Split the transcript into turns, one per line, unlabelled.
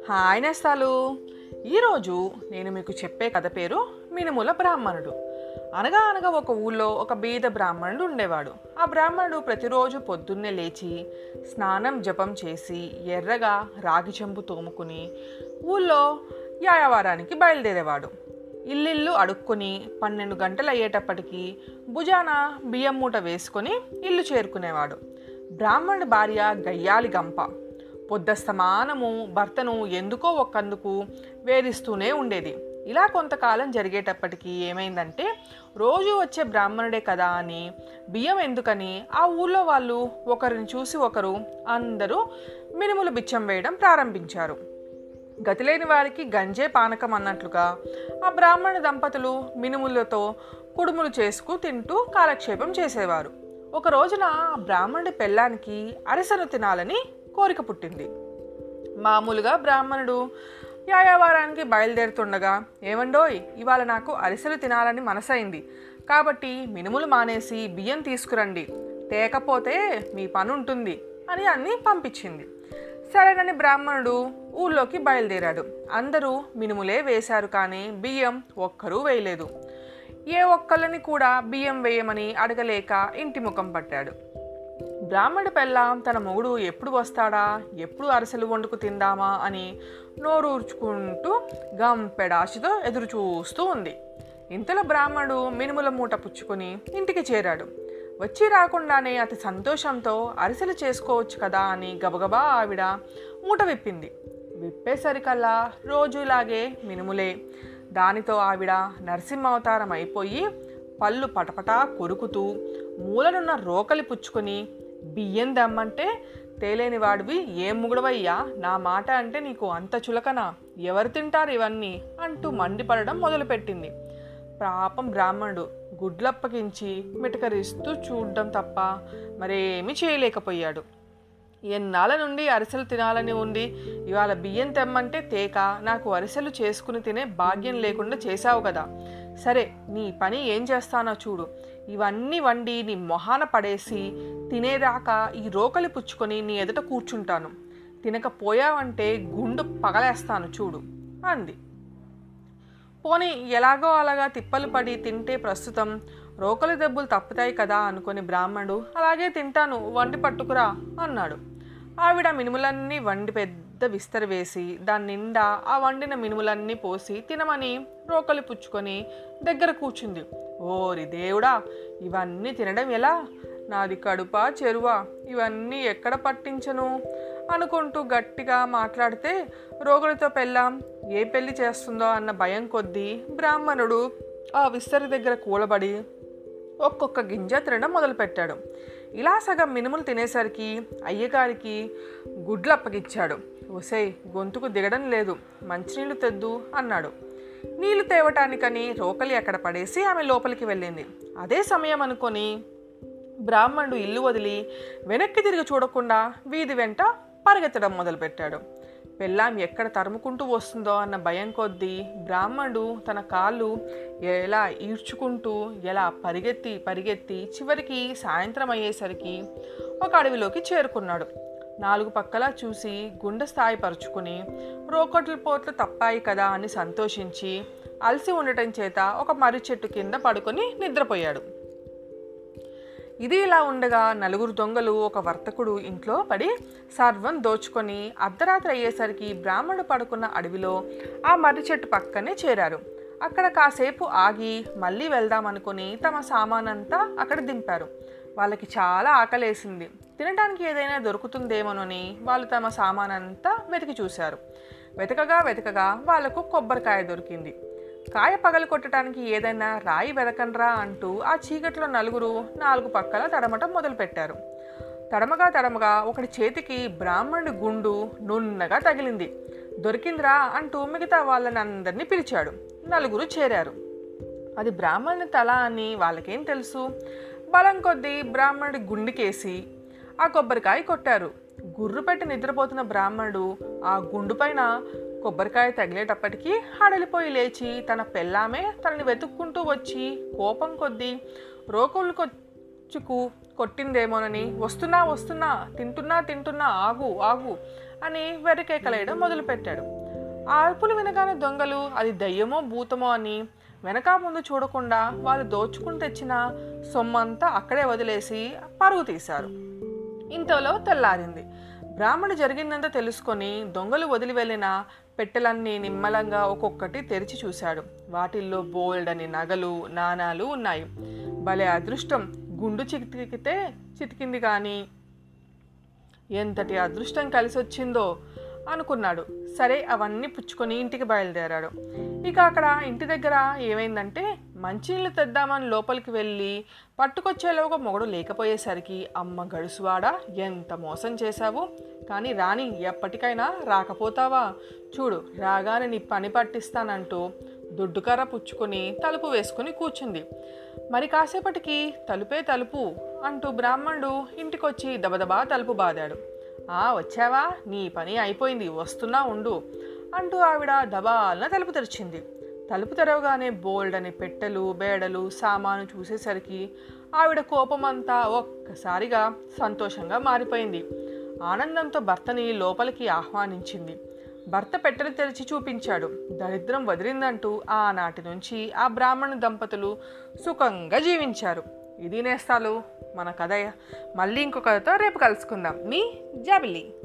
hi నేస్తాలు ఈరోజు నేను మీకు చెప్పే కథ పేరు మినుముల బ్రాహ్మణుడు అనగా అనగా ఒక ఊళ్ళో ఒక బీద బ్రాహ్మణుడు ఉండేవాడు ఆ బ్రాహ్మణుడు ప్రతిరోజు పొద్దున్నే లేచి స్నానం జపం చేసి ఎర్రగా రాగి చెంబు తోముకుని ఊళ్ళో యాయవారానికి బయలుదేరేవాడు ఇల్లిల్లు అడుక్కొని పన్నెండు గంటలు అయ్యేటప్పటికి భుజాన బియ్యం మూట వేసుకొని ఇల్లు చేరుకునేవాడు బ్రాహ్మణుడి భార్య గయ్యాలి గంప పొద్దస్తమానము భర్తను ఎందుకో ఒకందుకు వేధిస్తూనే ఉండేది ఇలా కొంతకాలం జరిగేటప్పటికి ఏమైందంటే రోజు వచ్చే బ్రాహ్మణుడే కదా అని బియ్యం ఎందుకని ఆ ఊళ్ళో వాళ్ళు ఒకరిని చూసి ఒకరు అందరూ మినుములు బిచ్చం వేయడం ప్రారంభించారు గతిలేని వారికి గంజే పానకం అన్నట్లుగా ఆ బ్రాహ్మణ దంపతులు మినుములతో కుడుములు చేసుకు తింటూ కాలక్షేపం చేసేవారు ఒక రోజున ఆ బ్రాహ్మణుడి పెళ్ళానికి అరిసెను తినాలని కోరిక పుట్టింది మామూలుగా బ్రాహ్మణుడు యాయావారానికి బయలుదేరుతుండగా ఏమండోయ్ ఇవాళ నాకు అరిసెలు తినాలని మనసైంది కాబట్టి మినుములు మానేసి బియ్యం తీసుకురండి తేకపోతే మీ పని ఉంటుంది అని అన్ని పంపించింది సరేనని బ్రాహ్మణుడు ఊళ్ళోకి బయలుదేరాడు అందరూ మినుములే వేశారు కానీ బియ్యం ఒక్కరూ వేయలేదు ఏ ఒక్కళ్ళని కూడా బియ్యం వేయమని అడగలేక ఇంటి ముఖం పట్టాడు బ్రాహ్మణుడి పెళ్ళాం తన మొగుడు ఎప్పుడు వస్తాడా ఎప్పుడు అరిసెలు వండుకు తిందామా అని నోరూర్చుకుంటూ గంపెడాశితో ఎదురు చూస్తూ ఉంది ఇంతలో బ్రాహ్మణుడు మినుముల మూట పుచ్చుకొని ఇంటికి చేరాడు వచ్చి రాకుండానే అతి సంతోషంతో అరిసెలు చేసుకోవచ్చు కదా అని గబగబా ఆవిడ మూట విప్పింది విప్పేసరికల్లా రోజులాగే మినుములే దానితో ఆవిడ నరసింహ అవతారం అయిపోయి పళ్ళు పటపటా కొరుకుతూ మూలనున్న రోకలి పుచ్చుకొని బియ్యం దమ్మంటే తేలేని వాడివి ఏం ముగుడవయ్యా నా మాట అంటే నీకు అంత చులకనా ఎవరు తింటారు ఇవన్నీ అంటూ మండిపడడం మొదలుపెట్టింది పాపం బ్రాహ్మణుడు గుడ్లప్పగించి మిటకరిస్తూ చూడడం తప్ప మరేమీ చేయలేకపోయాడు ఎన్నాళ్ళ నుండి అరిసెలు తినాలని ఉంది ఇవాళ బియ్యం తెమ్మంటే తేక నాకు అరిసెలు చేసుకుని తినే భాగ్యం లేకుండా చేశావు కదా సరే నీ పని ఏం చేస్తానో చూడు ఇవన్నీ వండి నీ మొహాన పడేసి తినేదాకా ఈ రోకలి పుచ్చుకొని నీ ఎదుట కూర్చుంటాను తినకపోయావంటే గుండు పగలేస్తాను చూడు అంది పోనీ ఎలాగో అలాగా తిప్పలు పడి తింటే ప్రస్తుతం రోకలి దెబ్బలు తప్పుతాయి కదా అనుకుని బ్రాహ్మణుడు అలాగే తింటాను వండి పట్టుకురా అన్నాడు ఆవిడ మినుములన్నీ వండి పెద్ద విస్తర వేసి దాని నిండా ఆ వండిన మినుములన్నీ పోసి తినమని రోకలి పుచ్చుకొని దగ్గర కూర్చుంది ఓరి దేవుడా ఇవన్నీ తినడం ఎలా నాది కడుపా చెరువా ఇవన్నీ ఎక్కడ పట్టించను అనుకుంటూ గట్టిగా మాట్లాడితే రోగులతో పెళ్ళాం ఏ పెళ్లి చేస్తుందో అన్న భయం కొద్దీ బ్రాహ్మణుడు ఆ విస్తరి దగ్గర కూలబడి ఒక్కొక్క గింజ తినడం మొదలుపెట్టాడు ఇలా సగం మినుములు తినేసరికి అయ్యగారికి గుడ్లు అప్పగిచ్చాడు ఒసేయ్ గొంతుకు దిగడం లేదు మంచినీళ్ళు తెద్దు అన్నాడు నీళ్లు తేవటానికని రోకలి అక్కడ పడేసి ఆమె లోపలికి వెళ్ళింది అదే సమయం అనుకొని బ్రాహ్మణుడు ఇల్లు వదిలి వెనక్కి తిరిగి చూడకుండా వీధి వెంట పరిగెత్తడం మొదలుపెట్టాడు పెళ్ళాం ఎక్కడ తరుముకుంటూ వస్తుందో అన్న భయం కొద్దీ బ్రాహ్మణుడు తన కాళ్ళు ఎలా ఈడ్చుకుంటూ ఎలా పరిగెత్తి పరిగెత్తి చివరికి సాయంత్రం అయ్యేసరికి ఒక అడవిలోకి చేరుకున్నాడు నాలుగు పక్కలా చూసి గుండె స్థాయి పరుచుకుని రోకట్ల పోట్లు తప్పాయి కదా అని సంతోషించి అలసి ఉండటం చేత ఒక మర్రి చెట్టు కింద పడుకొని నిద్రపోయాడు ఇది ఇలా ఉండగా నలుగురు దొంగలు ఒక వర్తకుడు ఇంట్లో పడి సర్వం దోచుకొని అర్ధరాత్రి అయ్యేసరికి బ్రాహ్మణుడు పడుకున్న అడవిలో ఆ మర్రి చెట్టు పక్కనే చేరారు అక్కడ కాసేపు ఆగి మళ్ళీ వెళ్దామనుకుని తమ సామానంతా అక్కడ దింపారు వాళ్ళకి చాలా ఆకలేసింది తినడానికి ఏదైనా దొరుకుతుందేమోనని వాళ్ళు తమ సామానంతా వెతికి చూశారు వెతకగా వెతకగా వాళ్లకు కొబ్బరికాయ దొరికింది కాయ పగలు కొట్టడానికి ఏదైనా రాయి వెదకండ్రా అంటూ ఆ చీకట్లో నలుగురు నాలుగు పక్కల తడమటం మొదలుపెట్టారు తడమగా తడమగా ఒకటి చేతికి బ్రాహ్మణుడి గుండు నున్నగా తగిలింది దొరికిందిరా అంటూ మిగతా వాళ్ళని అందరినీ పిలిచాడు నలుగురు చేరారు అది బ్రాహ్మణుని తల అని వాళ్ళకేం తెలుసు బలం కొద్దీ బ్రాహ్మణుడి గుండుకేసి ఆ కొబ్బరికాయ కొట్టారు గుర్రు పెట్టి నిద్రపోతున్న బ్రాహ్మణుడు ఆ గుండు పైన కొబ్బరికాయ తగిలేటప్పటికీ హడలిపోయి లేచి తన పెళ్ళామే తనని వెతుక్కుంటూ వచ్చి కోపం కొద్దీ రోకులకు కొట్టిందేమోనని వస్తున్నా వస్తున్నా తింటున్నా తింటున్నా ఆగు ఆగు అని వెరకేకలేయడం మొదలుపెట్టాడు ఆ అరుపులు వినగానే దొంగలు అది దయ్యమో భూతమో అని వెనక ముందు చూడకుండా వాళ్ళు దోచుకుని తెచ్చిన సొమ్మంతా అక్కడే వదిలేసి పరుగు తీశారు ఇంతలో తెల్లారింది బ్రాహ్మణుడు జరిగిందంతా తెలుసుకొని దొంగలు వదిలి వెళ్ళిన పెట్టెలన్నీ నిమ్మలంగా ఒక్కొక్కటి తెరిచి చూశాడు వాటిల్లో బోల్డ్ అని నగలు నాణాలు ఉన్నాయి భలే అదృష్టం గుండు చితికితే చితికింది కానీ ఎంతటి అదృష్టం కలిసి వచ్చిందో అనుకున్నాడు సరే అవన్నీ పుచ్చుకొని ఇంటికి బయలుదేరాడు ఇక అక్కడ ఇంటి దగ్గర ఏమైందంటే మంచినీళ్ళు తెద్దామని లోపలికి వెళ్ళి పట్టుకొచ్చేలోగా మొగుడు లేకపోయేసరికి అమ్మ గడుసువాడా ఎంత మోసం చేశావు కానీ రాణి ఎప్పటికైనా రాకపోతావా చూడు రాగానే నీ పని పట్టిస్తానంటూ దుడ్డుకర్ర పుచ్చుకొని తలుపు వేసుకుని కూర్చుంది మరి కాసేపటికి తలుపే తలుపు అంటూ బ్రాహ్మణుడు ఇంటికొచ్చి దబదబా తలుపు బాదాడు ఆ వచ్చావా నీ పని అయిపోయింది వస్తున్నా ఉండు అంటూ ఆవిడ దబాలన తలుపు తెరిచింది తలుపు తెరవగానే బోల్డ్ అని పెట్టెలు బేడలు సామాను చూసేసరికి ఆవిడ కోపమంతా ఒక్కసారిగా సంతోషంగా మారిపోయింది ఆనందంతో భర్తని లోపలికి ఆహ్వానించింది భర్త పెట్టెలు తెరిచి చూపించాడు దరిద్రం వదిలిందంటూ ఆనాటి నుంచి ఆ బ్రాహ్మణ దంపతులు సుఖంగా జీవించారు ఇది నేస్తాలు మన కథ మళ్ళీ ఇంకో కథతో రేపు కలుసుకుందాం మీ జాబిలీ